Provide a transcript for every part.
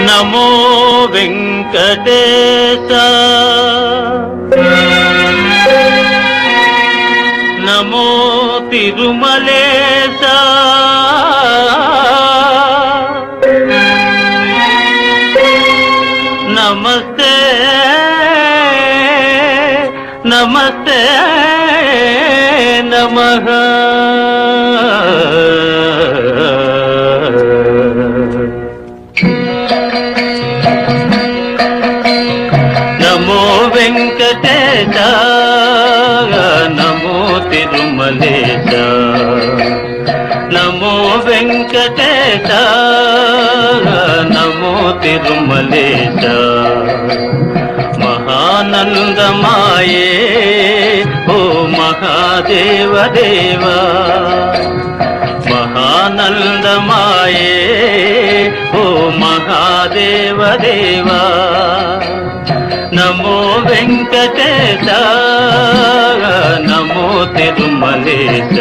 నమో వెంకటేశ నమో తిరుమలేశ నమస్తే నమస్తే నమః నమో వెంకటేశ నమో తిరుమలేశ నమో వెంకటేశ నమో తిరుమలేశ మహానందమాయే ఓ మహాదేవ దేవా మహానందమాయే ఓ మహాదేవ దేవా నమో వెంకటేశ నమో తిరుమలేశ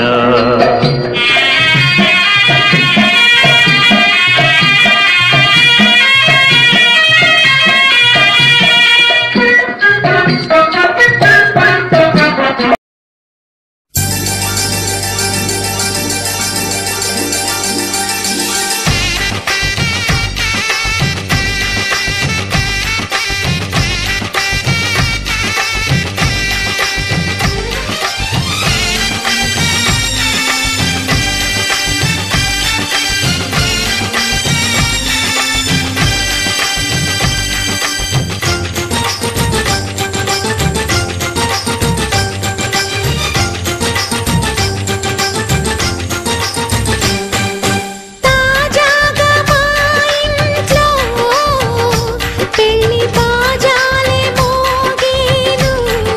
తాజాగా మా ఇంట్లో పెళ్లి బాజాలే మోగేను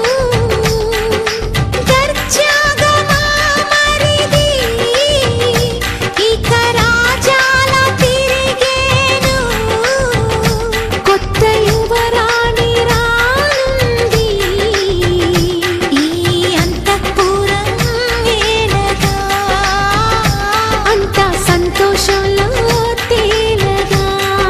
దర్జాగా మా మరిది ఇక రాజాల తిరిగేను కొత్త యువరాణి రానుంది ఈ అంతఃపురం ఏలగా అంతా సంతోషంలో తేలగా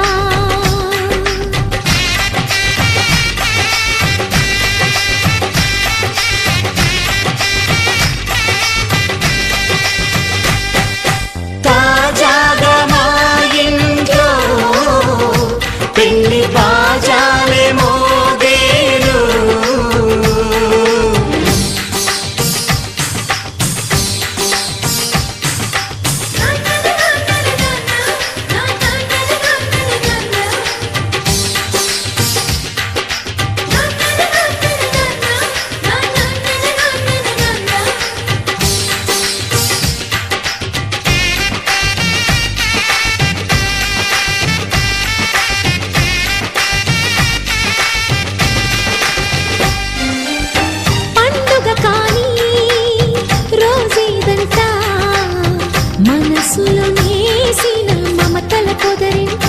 తాజాగా మా ఇంట్లో పెళ్లి బాజాలే మోగేను పండుగ కానీ రోజేదంతా మనసులో నేసిన మమతల పొదరింట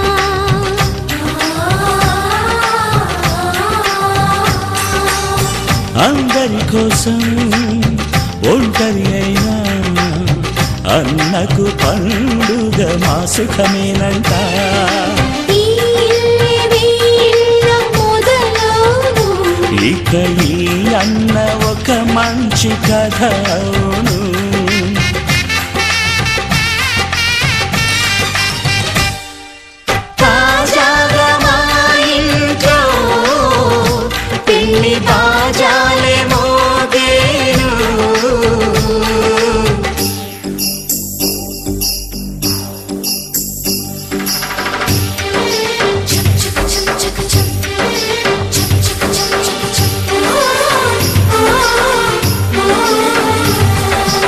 అందరి కోసం ఒంటరి అయినా అన్నకు పండుగ మా సుఖమేనంట ఈ ఇల్లే వీళ్ళ మొదలవును ఇక ఈ అన్న ఒక మంచి కథ అవును తాజాగా మా ఇంట్లో పెళ్లి బాజాలే మోగేను ఆ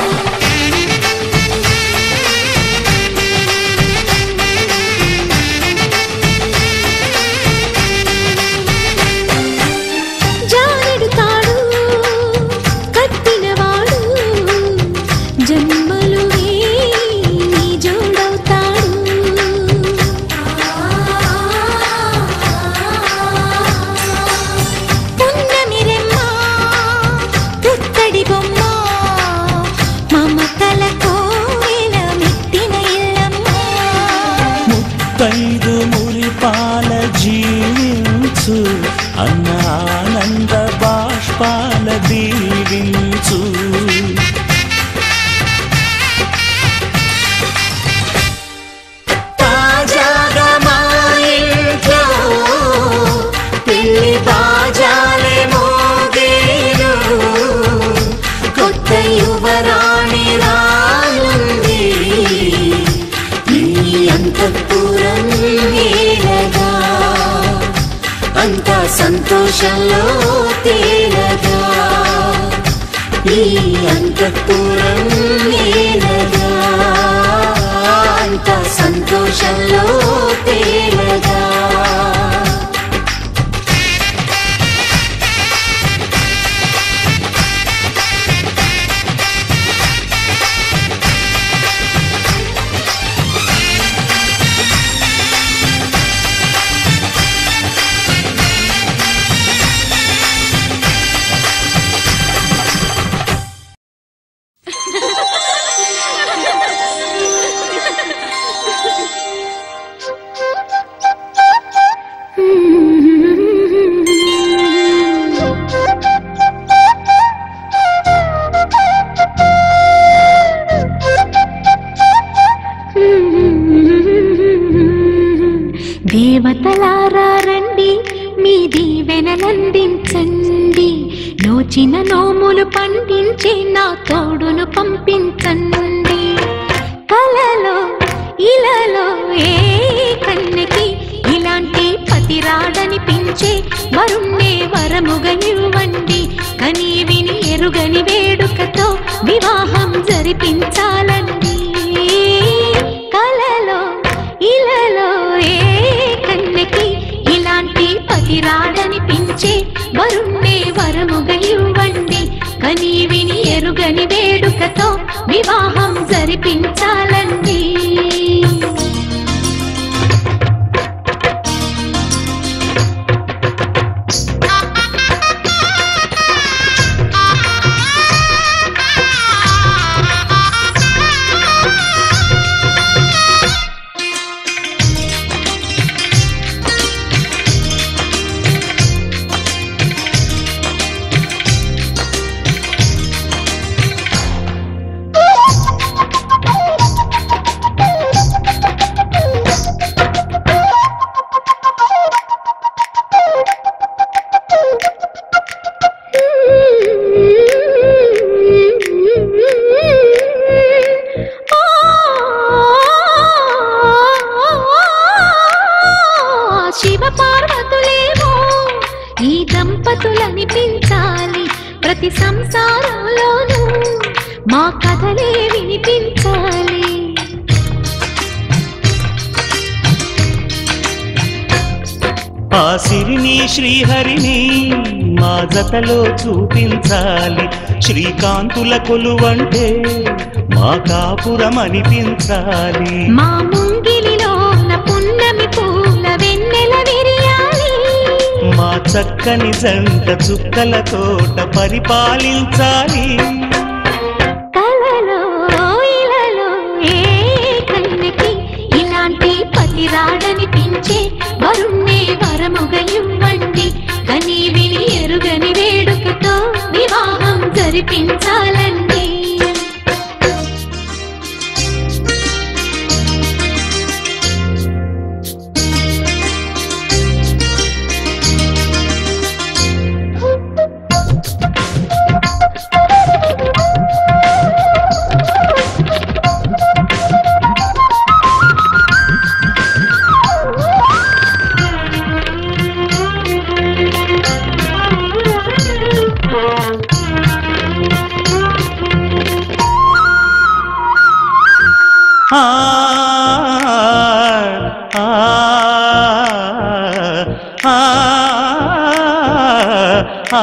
సంతోషంలో తేలగా ఈ అంతఃపురం నేలగా అంత సంతోషంలో తేలగా దేవతలారా రండి మీ దీవెనలందించండి నోచిన నోములు పండించి నా తోడును పంపించండి కలలో ఇలలో ఏ కన్నెకి ఇలాంటి పతిరాడనిపించే వరుణ్ణే వరముగా ఇవ్వండి కని విని ఎరుగని వేడుకతో వివాహం జరిపించాలండి కలలో ఇలలో ఏ కన్నెకి ఇలాంటి పతిరాడనిపించే వరుణ్ణే వరముగా ఇవ్వండి కని విని ఎరుగని వేడుకతో వివాహం జరిపించాలండి శివ పార్వతులేమో ఈ దంపతులనిపించాలి ప్రతి సంసారంలోనూ మా కథలే వినిపించాలి ఆ సిరిని శ్రీహరిని మా జతలో చూపించాలి శ్రీకాంతుల కొలువంటే మా కాపురం అనిపించాలి మా ముంగిలిలో పున్నమి పూల వెన్నెల విరియాలి మా చక్కని జంట చుక్కల తోట పరిపాలించాలి కలలో ఇలలో ఏ కన్నెకి ఇలాంటి పతి రాడనిపించే వరుణ్ణే వరముగా ఇవ్వండి కని విని ఎరుగని వేడుకతో వివాహం జరిపించాలండి ఆ, ఆ, ఆ, ఆ,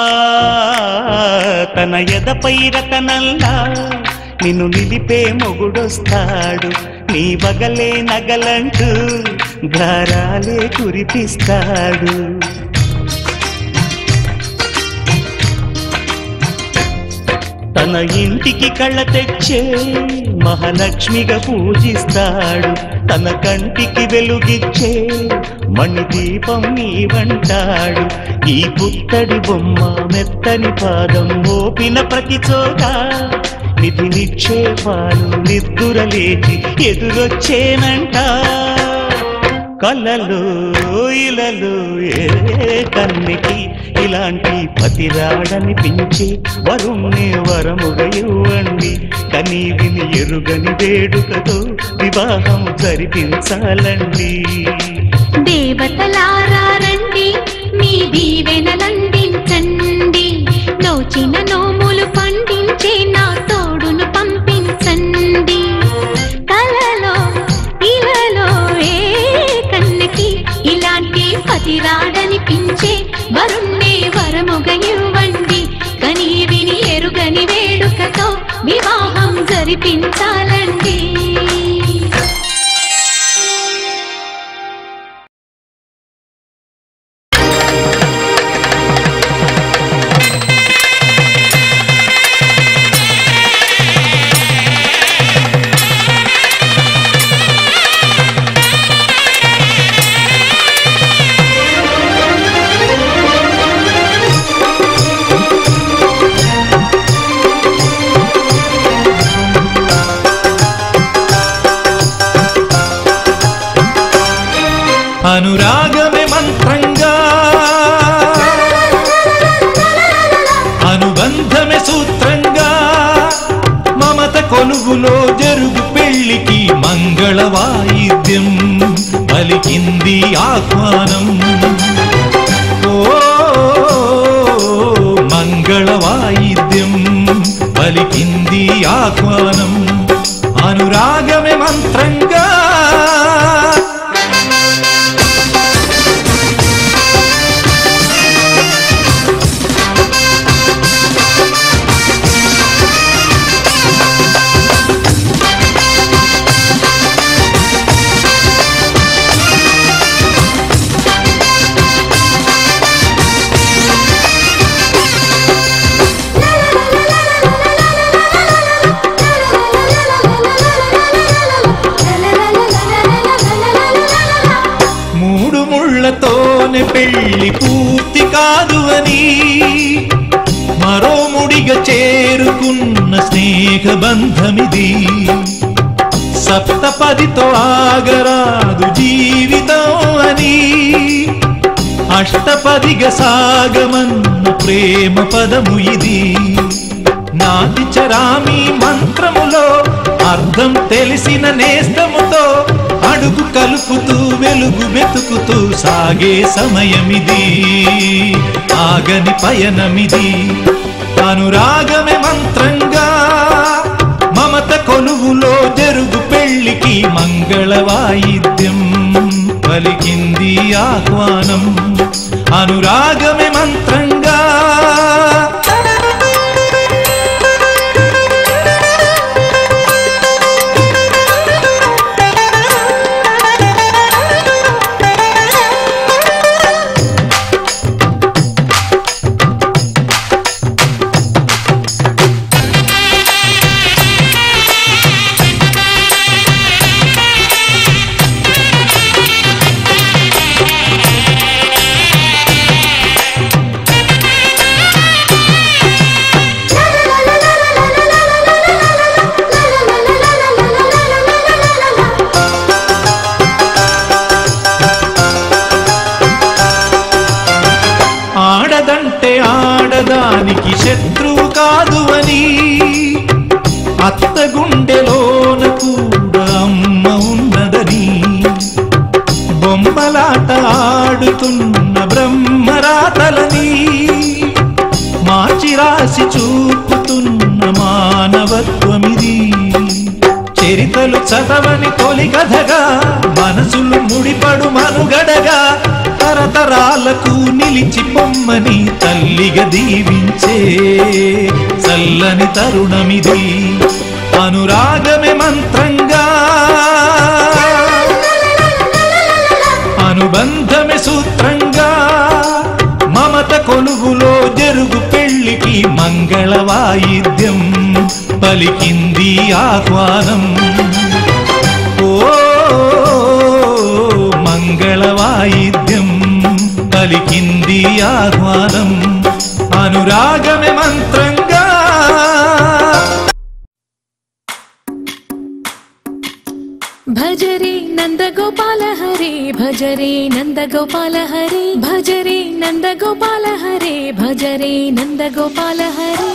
తన ఎదపై రతనల్లా నిన్ను నిలిపే మొగుడొస్తాడు నీ బగలే నగలంటూ గారాలే కురిపిస్తాడు తన ఇంటికి కళ్ళ తెచ్చే మహాలక్ష్మిగా పూజిస్తాడు తన కంటికి వెలుగిచ్చే మణి దీపం నీవంటాడు ఈ పుత్తడి బొమ్మ మెత్తని పాదం మోపిన ప్రతి చోట నిధి నిక్షేపాలు నిద్దురలేచి ఎదురొచ్చేనంట కళ్ళలో ఇలలో ఏ కన్నికి ఇలాంటి పతిరాడనిపించి వరుణ్ణి వరముగా ఇవ్వండి కనీ విని ఎరుగని వేడుకతో వివాహం జరిపించాలండి దేవతలారా రండి మీ దీవెనలందించండి నోచిన నోములు పండించే నా తోడును పంపించండి కలలో ఇలలో ఏ కన్నకి ఇలాంటి పతిరాడనిపించే వరుణ్ణే వరముగా ఇవ్వండి కని విని ఎరుగని వేడుకతో వివాహం జరిపించాలండి అనురాగమే మంత్రంగా అనుబంధమే సూత్రంగా మమత కొలువులో జరుగు పెళ్లికి మంగళ వాయిద్యం పలికింది ఆహ్వానం ఓ మంగళ వాయిద్యం పలికింది ఆహ్వానం అనురాగమే మంత్రంగా మూడు ముళ్ళతోనే పెళ్లి పూర్తి కాదు అని మరో ముడిగా చేరుకున్న స్నేహ బంధమిది సప్తపదితో ఆగరాదు జీవితం అని అష్టపదిగా సాగమన్న ప్రేమ పదము ఇది నాటి చరామి మంత్రములో అర్థం తెలిసిన నేస్తముతో అడుగు కలుపుతూ వెలుగు వెతుకుతూ సాగే సమయమిది ఆగని పయనమిది అనురాగమే మంత్రంగా మమత కొలువులో జరుగు పెళ్లికి మంగళ వాయిద్యం పలికింది ఆహ్వానం అనురాగమే మంత్రంగా ఆడదంటే ఆడదానికి శత్రువు కాదు అని అత్త గుండెలోన కూడా అమ్మ ఉన్నదని బొమ్మలాట ఆడుతున్న బ్రహ్మరాతలని మార్చి రాసి చూపుతున్న మానవత్వమిది చరితలు చదవని తొలి కథగా మనసులు ముడిపడు మనుగడగా తరతరాలకు నిలిచి పొమ్మని తల్లిగా దీవించే చల్లని తరుణమిది అనురాగమే మంత్రంగా అనుబంధమే సూత్రంగా మమత కొలువులో జరుగు పెళ్లికి మంగళ వాయిద్యం పలికింది ఆహ్వానం ఓ మంగళ వాయిద్యం పలికింది ఆహ్వానం అనురాగమే మంత్రంగా భజరే నందగోపాల హరే భజరే నందగోపాల హరే భజరే నందగోపాల హరే భజరే నందగోపాల హరే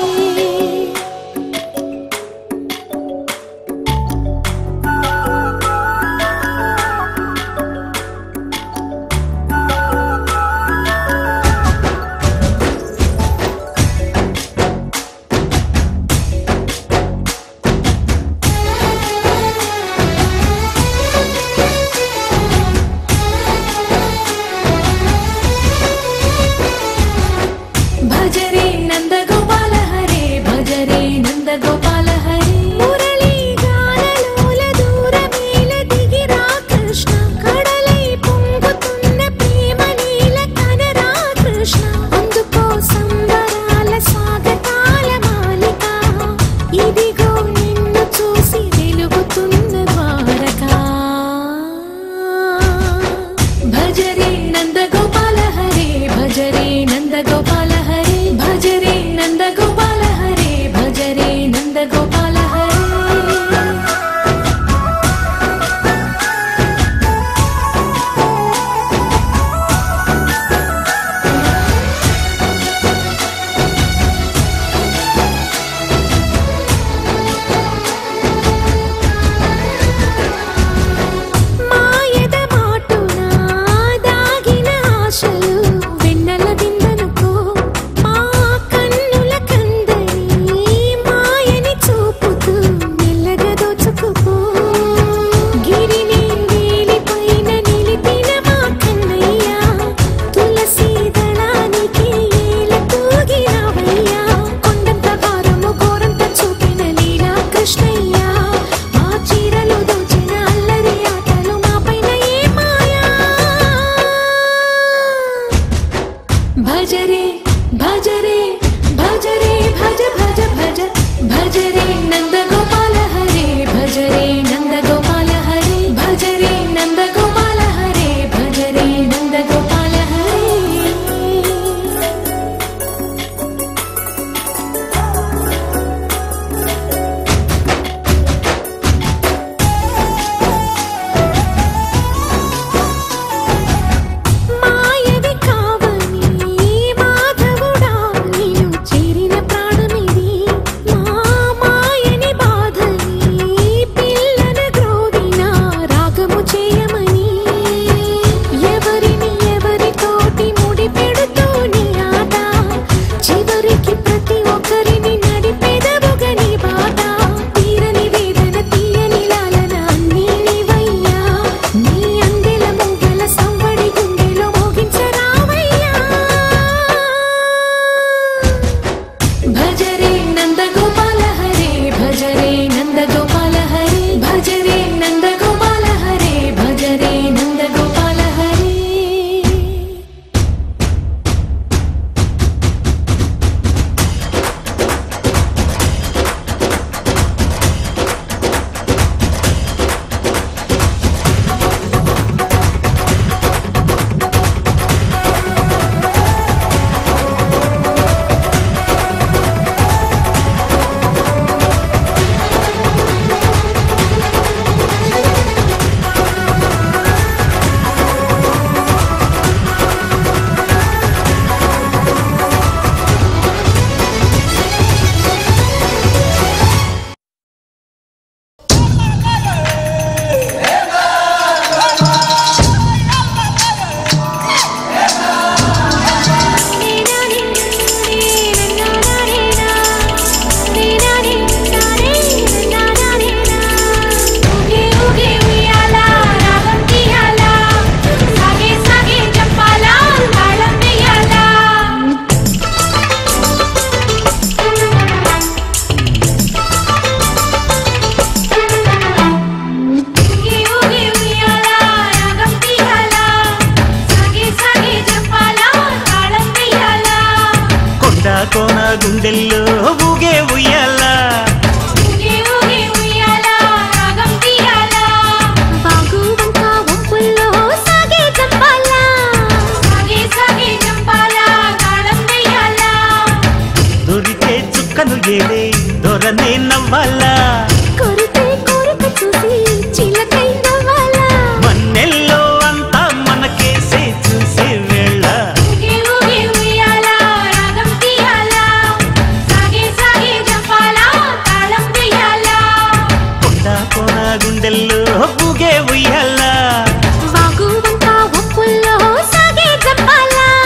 గుండెల్లో ఊగే ఉయ్యాల ఊగే ఊగే ఉయ్యాల రాగం తీయాల వాగు వంక వంపుల్లో సాగే జంపాల సాగే సాగే చంపాల తాళం వేయాల దొరికే చుక్కను ఏలే దొరనే నవ్వాలా కొరితే కోరిక చూసి చిలకై నవ్వాల మన్నెల్లో అంతా మనకేసే చూసే వేళ ఊగే ఊగే ఉయ్యాల రాగం తీయాల సాగే సాగే చంపాల తాళం వేయాల కొండ కోన గుండెల్లో ఊగే ఉయ్యాల వాగు వంక వంపుల్లో సాగే జంపాల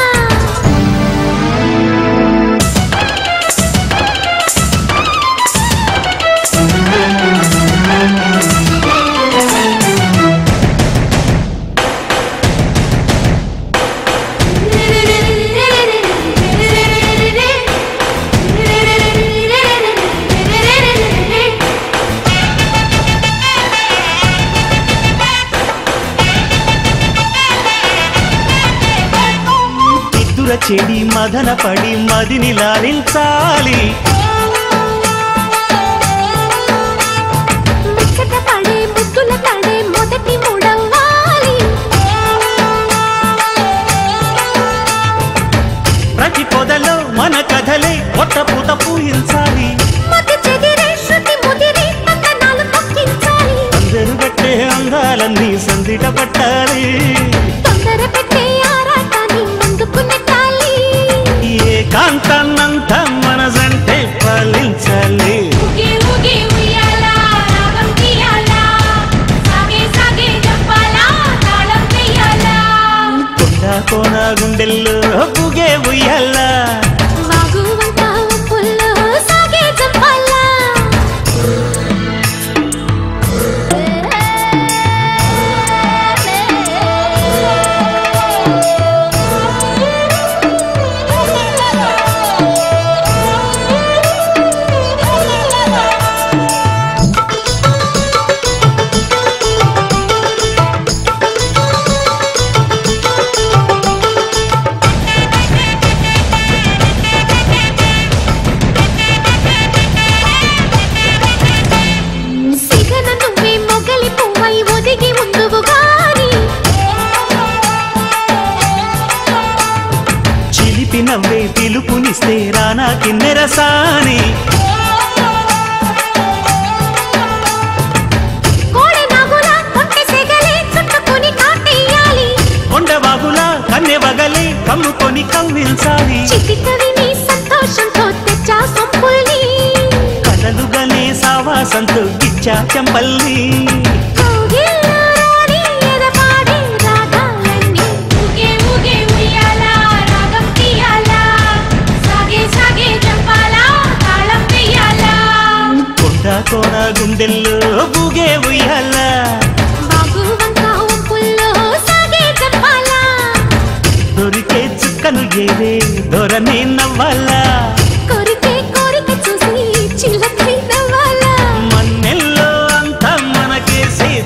నిద్దుర చెడి మదన పడి మదిని లాలించాలి ముచ్చట పడే ముద్దుల తడే మొదటి మూడవ్వాలి ప్రతి పొదలో మన కథలే ఒట్ట పూత పూయించాలి మతి చెదిరే శృతి ముదిరి తందనాలు తొక్కించాలి అందరు గట్టే అందాలన్నీ సందిట పట్టాలి తొందర పెట్టే ఆరాటాన్ని ముందుకు నెట్టాలి ఏకాంతాన్నంతా మనసంటే పాలించాలి ఊగే ఊగే ఉయ్యాల రాగం తీయాల సాగే సాగే చంపాల తాళం వేయాల కొండ కోన గుండెల్లో ఊగే ఉయ్యాల వాగు వంక వంపుల్లో సాగే జంపాల సిగన నువ్వే మొగలి పువ్వై ఒదిగి ఉందువు గాని చిలిపి నవ్వే పిలుపునిస్తే రానా కిన్నెరసాని కోడె నాగుల కొంటె సెగలే చుట్టుకొని కాటేయాలి కొండవాగులా కన్నె వగలే కమ్ముకొని కవ్వించాలి చిటికవిని సంతోషంతో తెచ్చా సొంపుల్ని కలలుగనే సావాసంతో గిచ్చా చెంపల్లి కౌగిల్లో రాణి ఎదపాడే రాగాలన్నీ ఊగే ఊగే ఉయ్యాల రాగం తీయాల సాగే సాగే చంపాల తాళం వేయాల కొండ కోన గుండెల్లో ఊగే ఉయ్యాల బాగు వంక వంపుల్లో సాగే జంపాల దొరికే చుక్కను ఏరే దొరనే నవ్వాలా కొరికే కోరిక చూసి చిల్లకై నవ్వాల మన్నెల్లో అంతా మనకేసే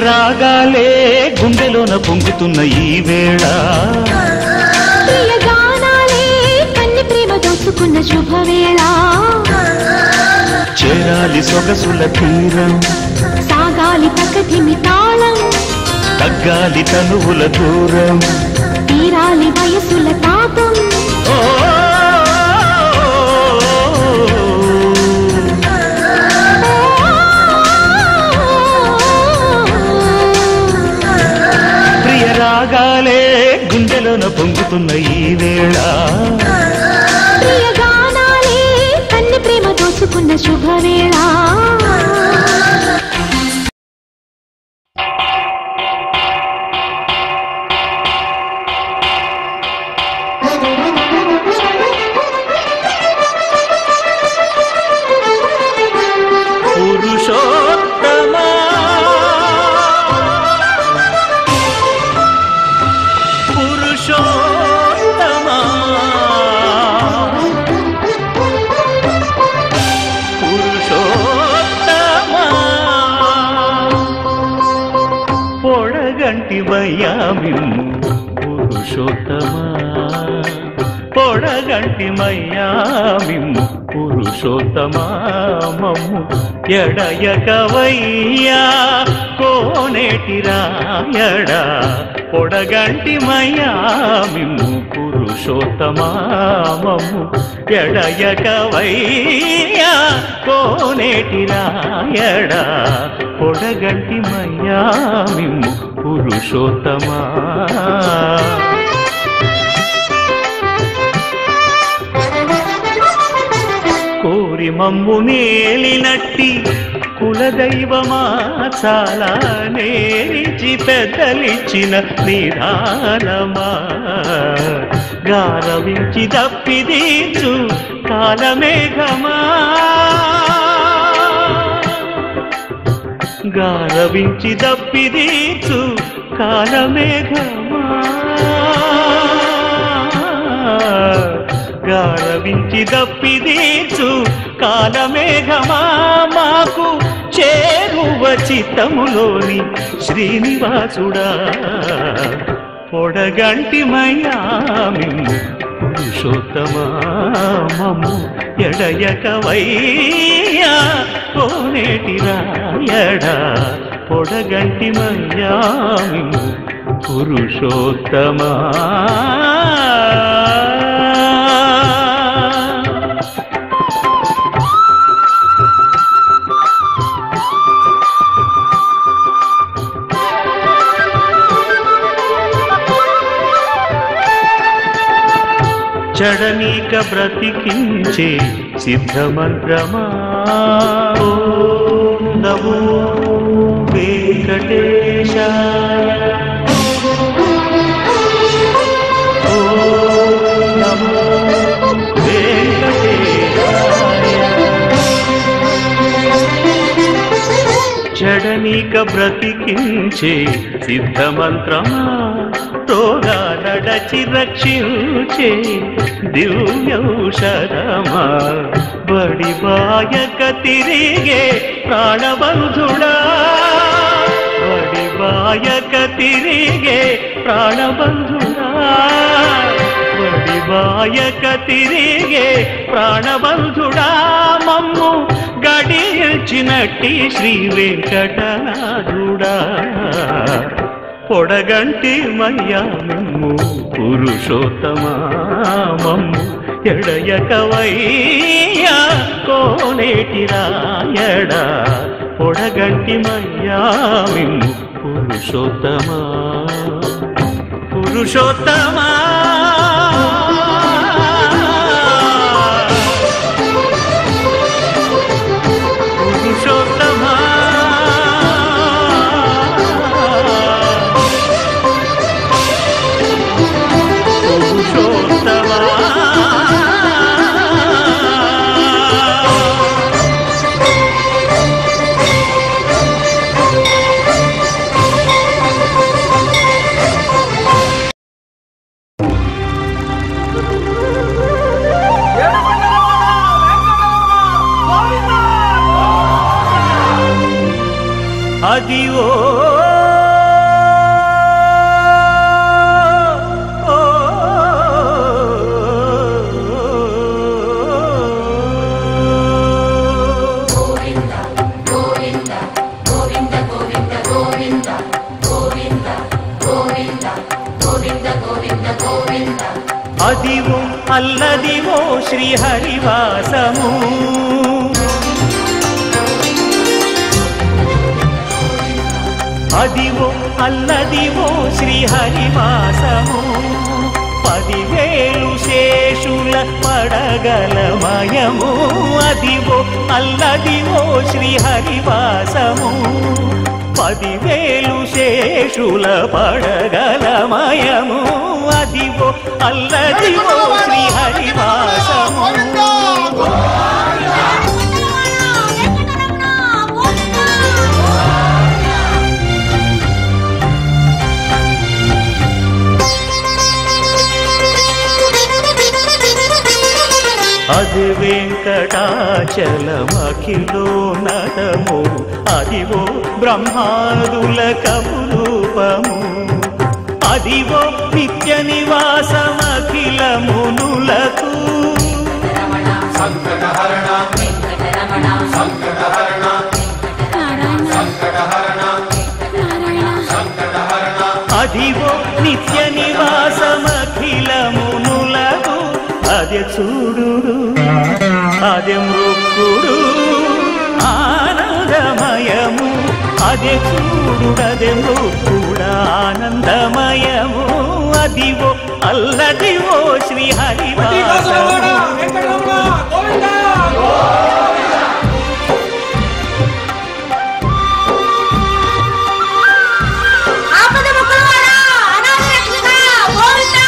రాగాలే గుండెలోన పొంగుతున్న ఈ వేళ ప్రియ గానాలే కన్ని ప్రేమ దోచుకున్న శుభవేళ చేరాలి సొగసుల తీరం సాగాలి పకటిమి తాళం తగ్గాలి తనువుల దూరం తీరాలి వయసుల తాపం ఓ ప్రియ రాగాలే గుండెలోన పొంగుతున్న ఈ వేళ ప్రియ గానాలే కన్ని ప్రేమ దోచుకున్న శుభవేళ పురుషోత్తమా పురుషోత్తమా పురుషోత్తమా పొడగంటి మయ్యామిమ్ము పురుషోత్తమా పొడగంటి మయ్యామిమ్ము పురుషోత్తమా మమ్ము ఎడయకవయ్యా కోనేటి రాయడా పొడగంటి మయ్యామిమ్ము పురుషోత్తమా మమ్ము ఎడయకవయ్యా కోనేటి రాయడా పొడగంటి మయ్యామిమ్ము పురుషోత్తమా కోరి మమ్ము నేలినట్టి కులదైవమా చాలా నేరిచి పెద్దలిచ్చిన నిధానమా గారవించి దప్పిదీచు కాలమేఘమా గారవించి దప్పిదీచు కాలమేఘమా గారవించి దప్పిదీచు కాలమేఘమా మాకు చేరువ చిత్తములోని శ్రీనివాసుడా పొడగంటి మయామిము పురుషోత్తమా మమ్ము ఎడయకవయ్యా కోనేటి రాయడా పొడగంటి మయామిము పురుషోత్తమా చడనీక బ్రతికించే సిద్ధమంత్రమా ఓం నమో వెంకటేశాయ ఓం నమో వెంకటేశాయ జడనీక బ్రతికించే సిద్ధమంత్రమా రోగాలడచి రక్షించే దివ్యౌషధమా బడి బాయక తిరిగే ప్రాణబంధుడా బడి బాయక తిరిగే ప్రాణబంధుడా బడి బాయక తిరిగే ప్రాణబంధుడా మమ్ము గడిచినట్టి శ్రీ వెంకటనాథుడా పొడగంటి మయ్యాము పురుషోత్తమా మమ్ము ఎడయకవయ్యా కోనేటి రాయడా పొడగంటి మయ్యామిమ్ము పురుషోత్తమా పురుషోత్తమా పురుషోత్తమా పురుషోత్తమా అది ఓ అదివో అల్లదివో శ్రీహరివాసము అదివో అల్లదివో శ్రీహరివాసము పదివేలు శేషుల పడగలమయము అదివో అల్లదివో శ్రీహరివాసము పదివేలు శేషుల పడగలమయము అదివో అల్లదివో శ్రీహరివాసము అది వెంకటాచలమఖిలో నటము అదివో బ్రహ్మాదుల కపురూపము అదివో నిత్య నివాసమఖిల మునులకు అదివో నిత్య నివాసమఖిల మునులకు అదే చూడు అదే మృక్కుడు ఆనందమయము అదే చూడు అదే మృక్కుడు ఆనందమయము అదివో అల్లదివో శ్రీ హరివాసము ఆపద ముక్కులవాడా అనాథ రక్షక గోవిందా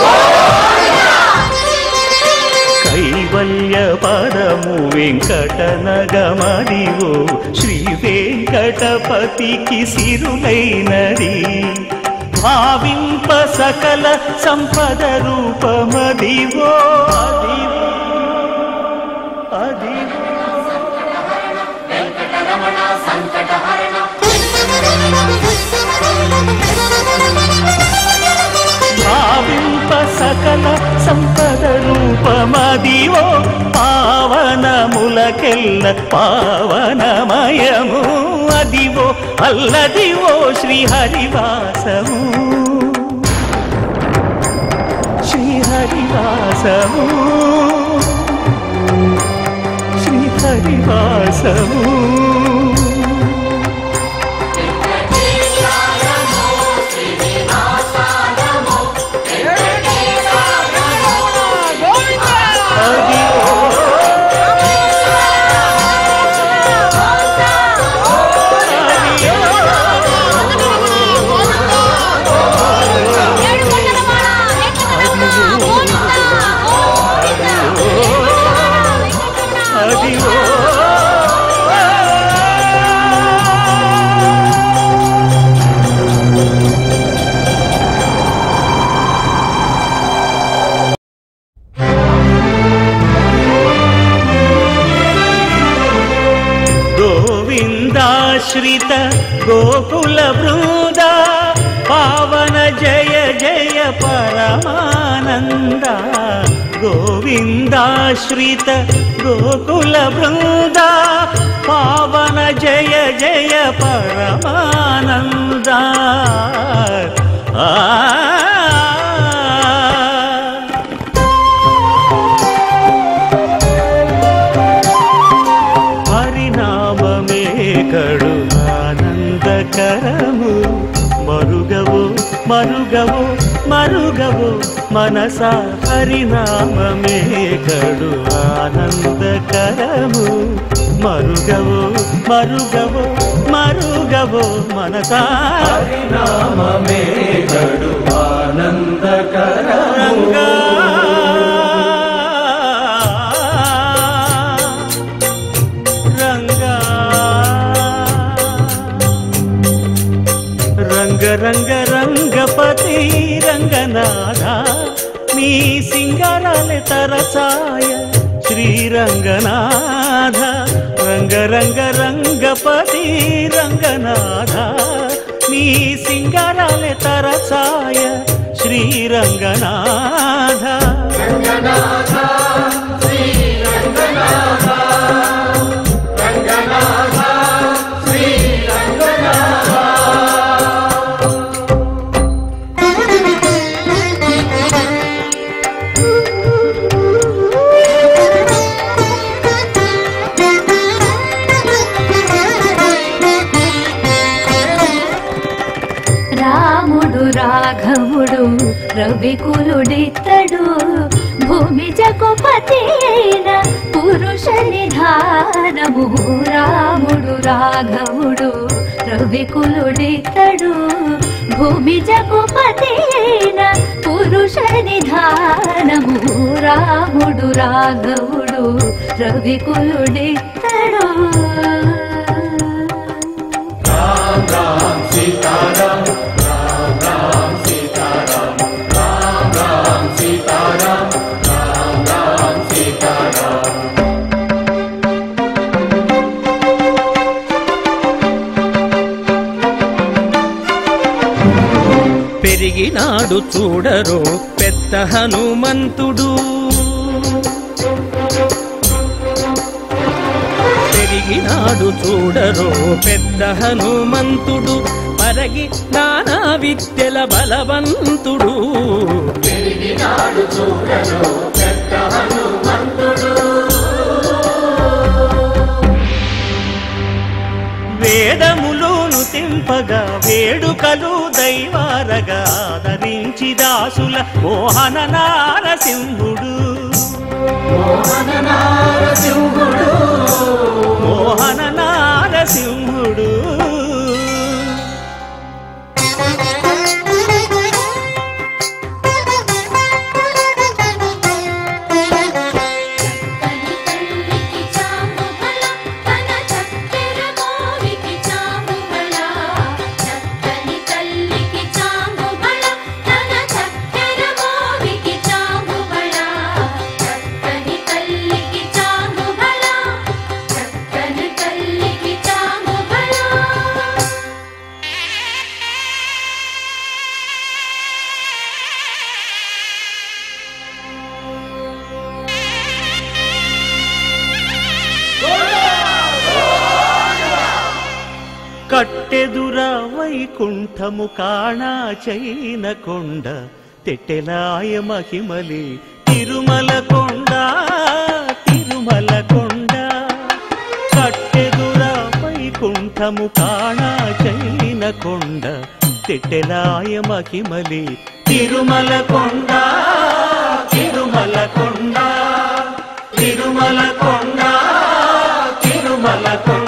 కైవల్య పదము వెంకటనగమదివో శ్రీ వెంకటపతికి సిరులైనది భావింప సకల సంపద రూపమదివో అదివో అదివో భావింప సకల సంపద రూపమదివో పావనములకెల్ల పావనమయము అదివో అల్లదివో శ్రీహరివాసము శ్రీహరివాసము శ్రీహరివాసము ఏడు కొండలవాడ వెంకటరమణ గోవిందా గోవిందా అదివో గోవిందాశ్రిత గోకుల బృంద పావన జయ జయ పరమానంద గోవిందాశ్రిత గోకుల బృంద పావన జయ జయ పరమానంద ఆ హరినామమే కడు ఆనందకరము మరుగవు మరుగవు మరుగవు మనస హరినామమే కడు ఆనందకరము మరుగవు మరుగవు మరుగవు మనస హరినామమే కడు ఆనందకరము రంగా రంగ రంగ రంగపతి రంగనాథ నీ సింగారాలే తరసాయ శ్రీరంగనాథ రంగ రంగ రంగపతి రంగనాథ నీ సింగారాలే తరసాయ శ్రీరంగనాథ ఆ రవికులుడితడు భూమి జగుపతి అయిన పురుష నిధానము రాముడు రాఘవుడు రవికులుడితడు భూమి జగుపతి అయిన పురుష నిధానము రాముడు రాఘవుడు రవికులుడితడు పెరిగినాడు చూడరో పెద్ద హనుమంతుడు పెరిగినాడు చూడరో పెద్ద హనుమంతుడు పరగి నానా విద్యల బలవంతుడు వేదములోను తెంపగా వేడుకలు దైవారగా ఆదరించి దాసుల మోహన నారసింహుడు మోహన నారసింహుడు తల్లికి చాముగల తన చక్కెర మోవికి చాముగల చక్కని తల్లికి చాముగల తన చక్కెర మోవికి చాముగల చక్కని తల్లికి చాముగల చక్కని తల్లికి చాముగల కట్టెదుర వైకుంఠము కాణా చైన కొండ తెట్టెలాయ మహిమలి తిరుమల కొండ తిరుమల కొండ కట్టెదుర వైకుంఠము కాణా చైన కొండ తెట్టెలాయ మహిమలి తిరుమల కొండ తిరుమల కొండ తిరుమల కొండ తిరుమల కొండ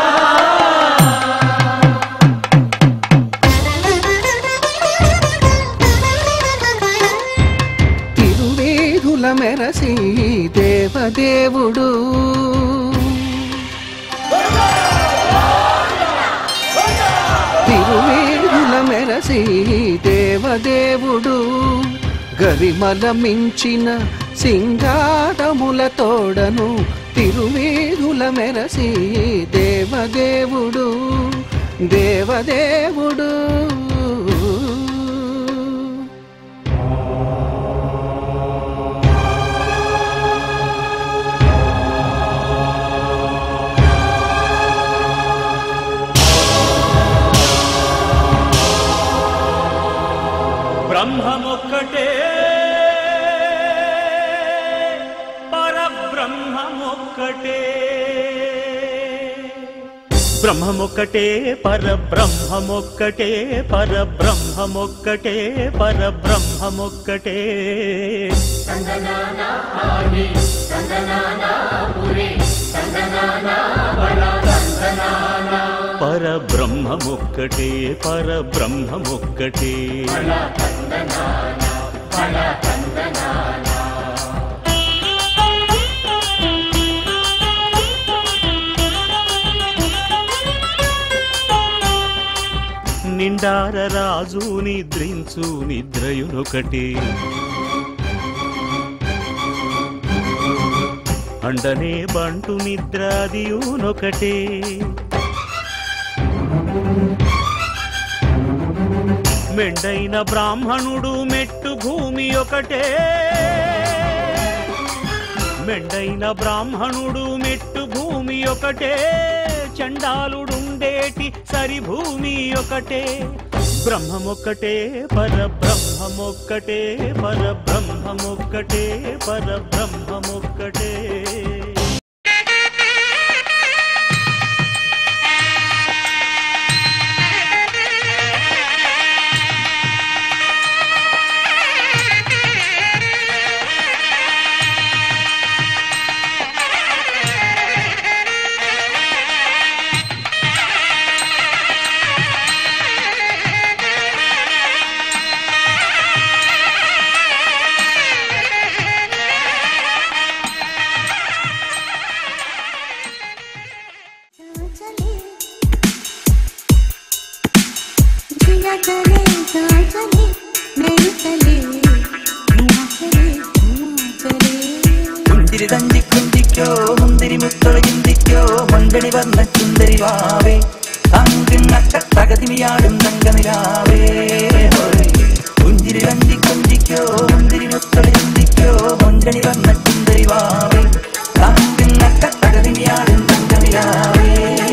తిరువేధుల మెరసి దేవదేవుడు తిరువేధుల మెరసి దేవదేవుడు గరిమల మించిన సింగారముల తోడను తిరువేధుల మెరసి దేవదేవుడు దేవదేవుడు బ్రహ్మమొక్కటే పరబ్రహ్మమొక్కటే బ్రహ్మమొక్కటే పరబ్రహ్మమొక్కటే పరబ్రహ్మమొక్కటే పరబ్రహ్మమొక్కటే పరబ్రహ్మమొక్కటే పరబ్రహ్మమొక్కటే నిండార రాజు నిద్రించు నిద్రయునొకటి అండనే బంటు నిద్రాదియునొకటే మెండైన బ్రాహ్మణుడు మెట్టు భూమి ఒకటే మెండైన బ్రాహ్మణుడు మెట్టు భూమి ఒకటే చండాలుడుండేటి సరి భూమి ఒకటే బ్రహ్మమొక్కటే పరబ్రహ్మమొక్కటే పరబ్రహ్మమొక్కటే పరబ్రహ్మమొక్కటే ఆ സുന്ദരി വാവേ തങ്കിണ്ണക്ക തകതിമിയാടും തങ്കനിലാവേ ഹോയ്. പുഞ്ചിരി കഞ്ചി കൊഞ്ചിക്കോ മുന്തിരി മുത്തളി ചിന്തിക്കോ മൊഞ്ചണി വന്ന സുന്ദരി വാവേ തങ്കിണ്ണക്ക തകതിമിയാടും തങ്കനിലാവേ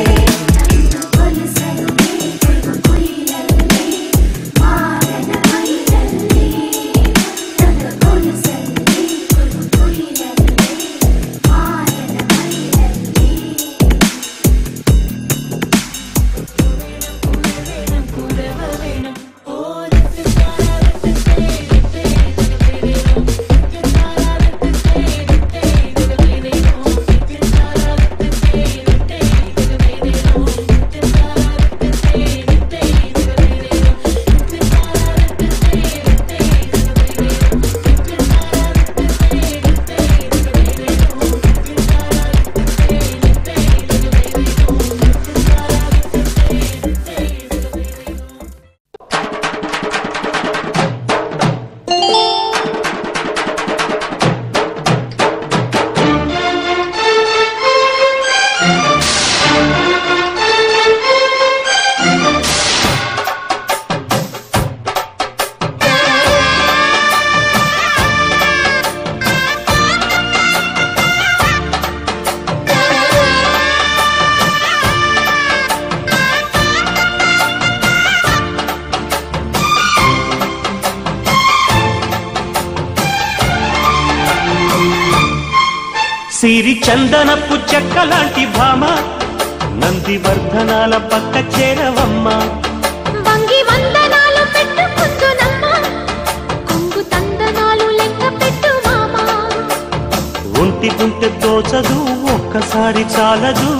సిరి చందనపు చెక్క లాంటి భామ నందివర్ధనాల పక్క చేరవమ్మ వంగి వందనాలు పెట్టుకుందునమ్మ కొంగు తందనాలు లెక్క పెట్టు మామా ఒంటి గుంటె తోచదు ఒక్కసారి చాలదు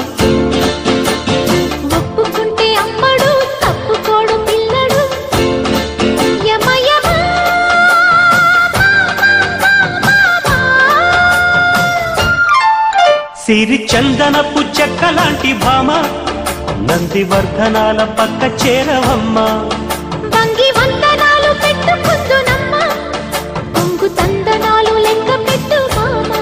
ఒప్పుకుంటే అమ్మడు తప్పుకోడు పిల్లడు యమ యమ సిరి చందనపు చెక్క లాంటి భామ నందివర్ధనాల పక్క చేరవమ్మ వంగి వందనాలు పెట్టుకుందునమ్మ కొంగు తందనాలు లెక్క పెట్టు మామా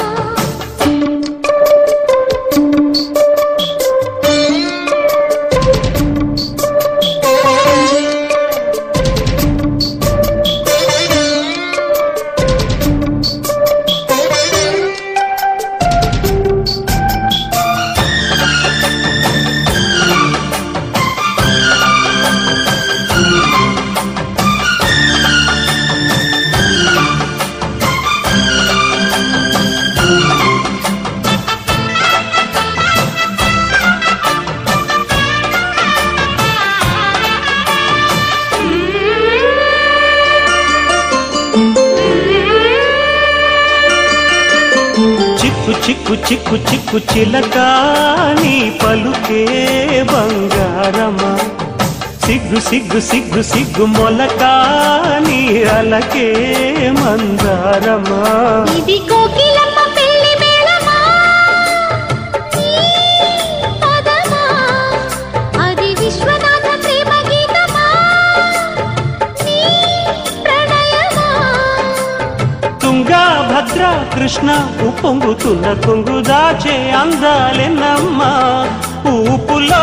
చిక్కు చిక్కు చిక్కు చిక్కు చిలక నీ పలుకే బంగారమా సిగ్గు సిగ్గు సిగ్గు సిగ్గు మొలక నీ అలకే మందారమా ఇది కోకిలమ్మ పెళ్లి మేళమా ఈ పదమా అది విశ్వనాథ ప్రేమ గీతమా నీ ప్రణయమా తుంగా భద్ర కృష్ణ ఉప్పొంగుతున్న కొంగు దాచే అందాలెన్నమ్మా ఊపులో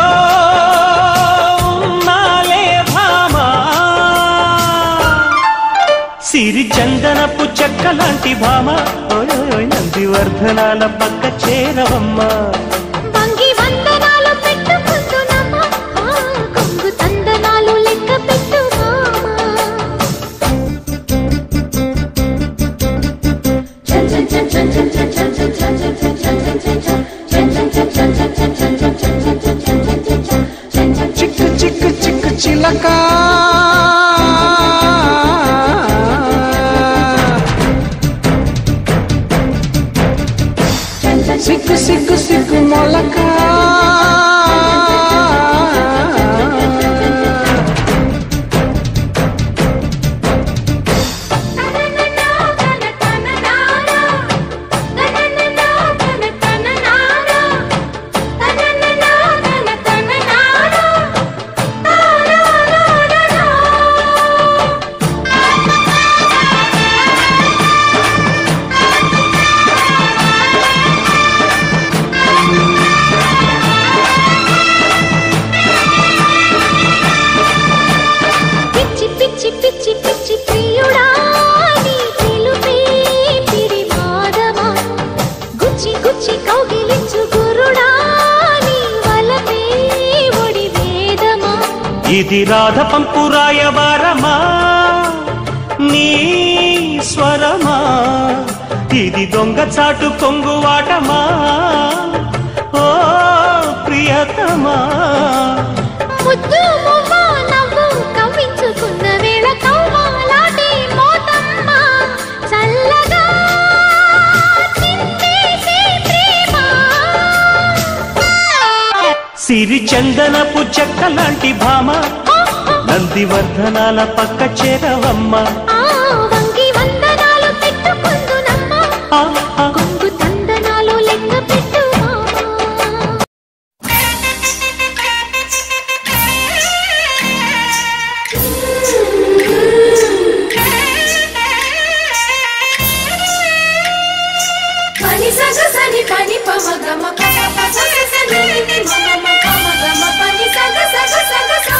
ఉన్నాలే భామా సిరి చందనపు చెక్క లాంటి భామ ఓయ్ ఓయ్ ఓయ్ నందివర్ధనాల పక్క చేరవమ్మా వంగి వందనాలు పెట్టుకుందునమ్మ ఆ కొంగు తందనాలు లెక్క పెట్టు మామా చిక్కు చిక్కు చిక్కు చిలక సిగ్గు సిగ్గు సిగ్గు మొలక ఆ ఇది రాధ పంపురాయవారమా నీ స్వరమా ఇది దొంగ చాటు కొంగువాటమా ఓ ప్రియతమా ముద్దు మువ్వ నవ్వు కవ్వించుకున్న వేళ కవ్వాలాటే మోతమ్మ చల్లగా చిందేసే ప్రేమ సిరి చందనపు చెక్క లాంటి భామ నందివర్ధనాల పక్క చేరవమ్మ ఆ వంగి వందనాలు పెట్టుకుందునమ్మ ఆ, ఆ. కొంగు తందనాలు లెక్క పెట్టు పని సగ సని పని పమ గమ పమ పస స ని ని మమ మ పమ గమ పని సగ సగ సగ సా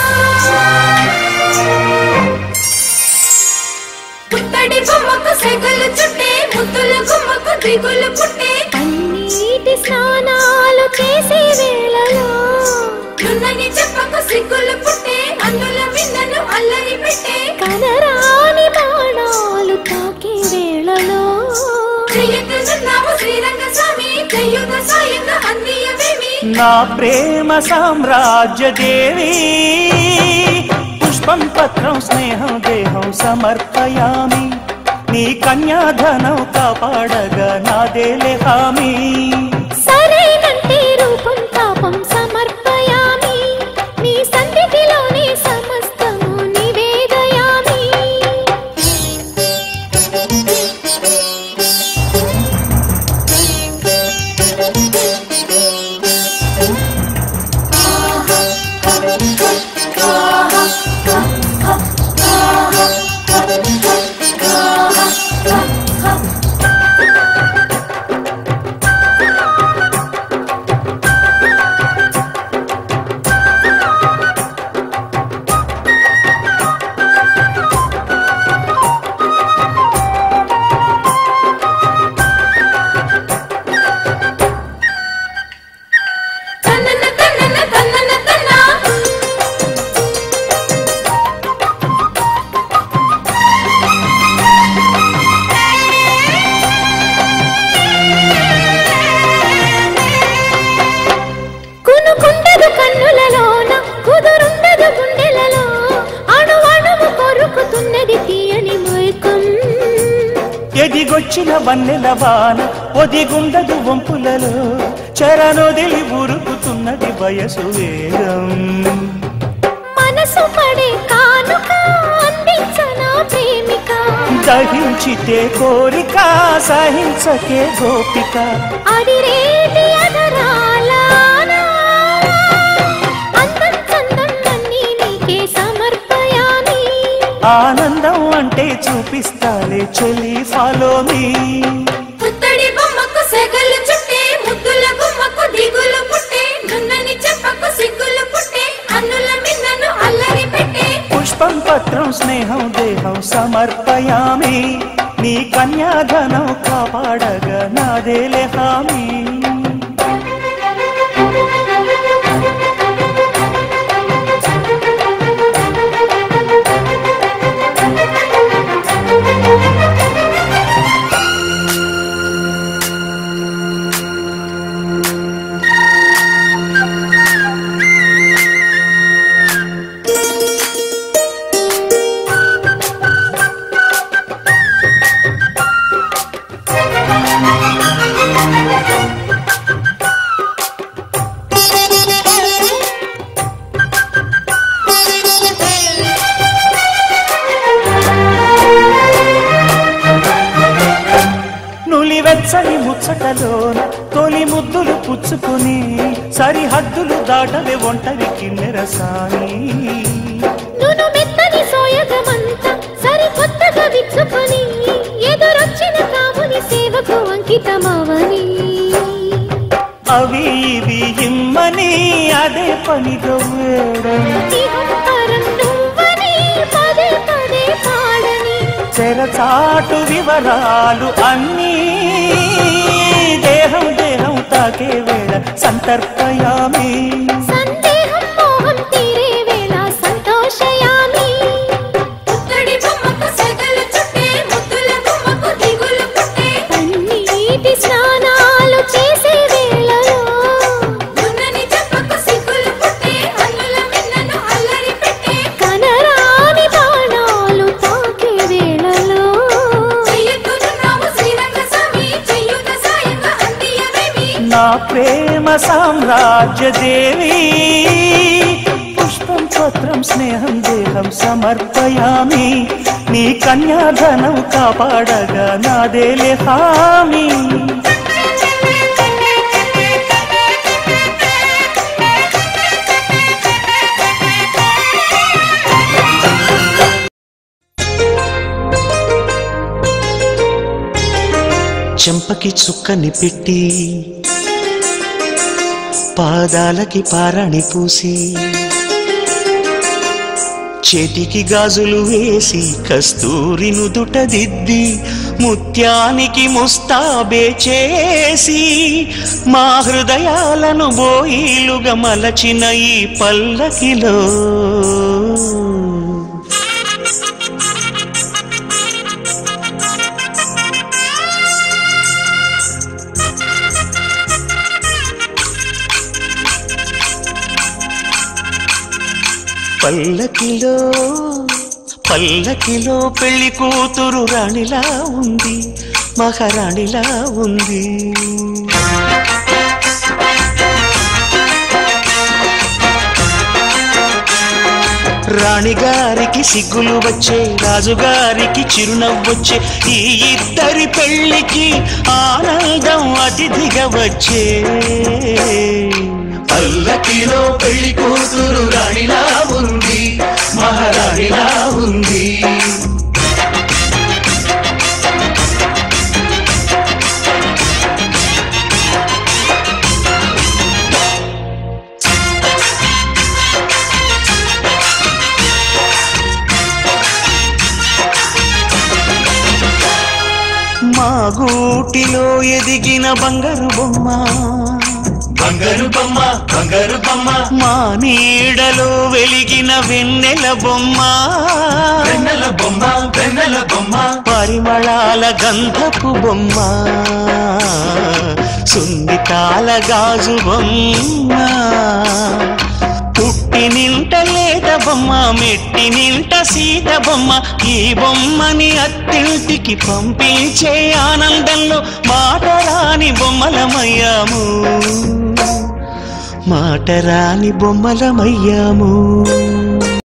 పుట్టడి బొమ్మకు సెగలు చుట్టే ముద్దుల గుమ్మకు దిగులు పుట్టే పన్నీటి స్నానాలు చేసే వేళలో నున్నని చెప్పకు సిగ్గులు పుట్టే అన్నుల మిన్నను అల్లరి పెట్టే కనరాని బాణాలు తాకే వేళలో చెయ్యతున్నావు శ్రీరంగ స్వామి చెయ్యుగ సాయుగ అందియవేమి నా ప్రేమ సామ్రాజ్య దేవి పుష్పం పత్రం స్నేహం దేహం సమర్పయామి నీ కన్యాధనం కాపాడగా నాదేలే హామీ సరేనంటే రూపం తాపం సమర్పయామి నీ సన్నిధిలోనే సమస్తము నివేదయామి తన్నన తన్నన తన్నన తన్నా కునుకుండదు కన్నులలోన కుదురుండదు గుండెలలో అణు అణువు కొరుకుతున్నది తీయని మైకం ఎదిగొచ్చిన వన్నెల వాన ఒదిగుండదు వంపులలో చరణొదిలి ఉరుకుతున్నది వయసు వేగం మనసు పడే కానుక అందించనా ప్రేమిక దహించితే కోరిక సహించకే గోపిక అడిరేటి అధరాలాన అందం చందం అన్నీ నీకే సమర్పయామి ఆనందం అంటే చూపిస్తాలే చెలి ఫాలో మీ పుత్తడి బొమ్మకు సెగలు చుట్టే ముద్దుల గుమ్మకు దిగులు పుట్టే నున్నని చెప్పకు సిగ్గులు పుట్టే అన్నుల మిన్నను అల్లరి పెట్టే పుష్పం పత్రం స్నేహం దేహం సమర్పయామి నీ కన్యాధనం కాపాడగా నాదేలే హామీ నులివెచ్చని ముచ్చటలోన తొలి ముద్దులు పుచ్చుకుని సరిహద్దులు దాటవే ఒంటరి కిన్నెరసాని నును మెత్తని సోయగమంత సరికొత్తగా విచ్చుకొని ఎదురొచ్చిన కాముని సేవకు అంకితమవని అవి ఇవి ఇమ్మని అదే పనిగా వేడం ఇహపరం నువ్వని పదే పదే పాడని చెరచాటు వివరాలు అన్నీ దేహం దేహం తాకే వేళ సంతర్పయామి సందేహం మోహం తీరే వేళ సంతో నా ప్రేమ సామ్రాజ్య దేవి పుష్పం పత్రం స్నేహం దేహం సమర్పయామి నీ కన్యాధనం కాపాడగా నాదేలే హామీ చెంపకి చుక్కని పెట్టి పాదాలకి పారాణి పూసి చేతికి గాజులు వేసి కస్తూరి నుదుట దిద్ది ముత్యానికి ముస్తాబే చేసి మా హృదయాలను బోయిలుగా మలచిన ఈ పల్లకిలో పల్లకిలో పల్లకిలో పెళ్లి కూతురు రాణిలా ఉంది మహారాణిలా ఉంది రాణిగారికి సిగ్గులు వచ్చే రాజుగారికి చిరునవ్వొచ్చే ఈ ఇద్దరి పెళ్లికి ఆనందం అతిథిగా వచ్చే పల్లకిలో పెళ్లి కూతురు రాణిలా ఉంది మహారాణిలా ఉంది మా గూటిలో ఎదిగిన బంగారు బొమ్మ బంగారు బొమ్మ బంగారు బొమ్మ మా నీడలో వెలిగిన వెన్నెల బొమ్మ వెన్నెల బొమ్మ వెన్నెల బొమ్మ పరిమళాల గంధపు బొమ్మ సున్నితాల గాజు బొమ్మ పుట్టి నింట లేత బొమ్మ మెట్టి నింట సీత బొమ్మ ఈ బొమ్మని అత్తింటికి పంపించే ఆనందంలో మాట రాని బొమ్మలమయ్యాము మాట రాని బొమ్మలమయ్యాము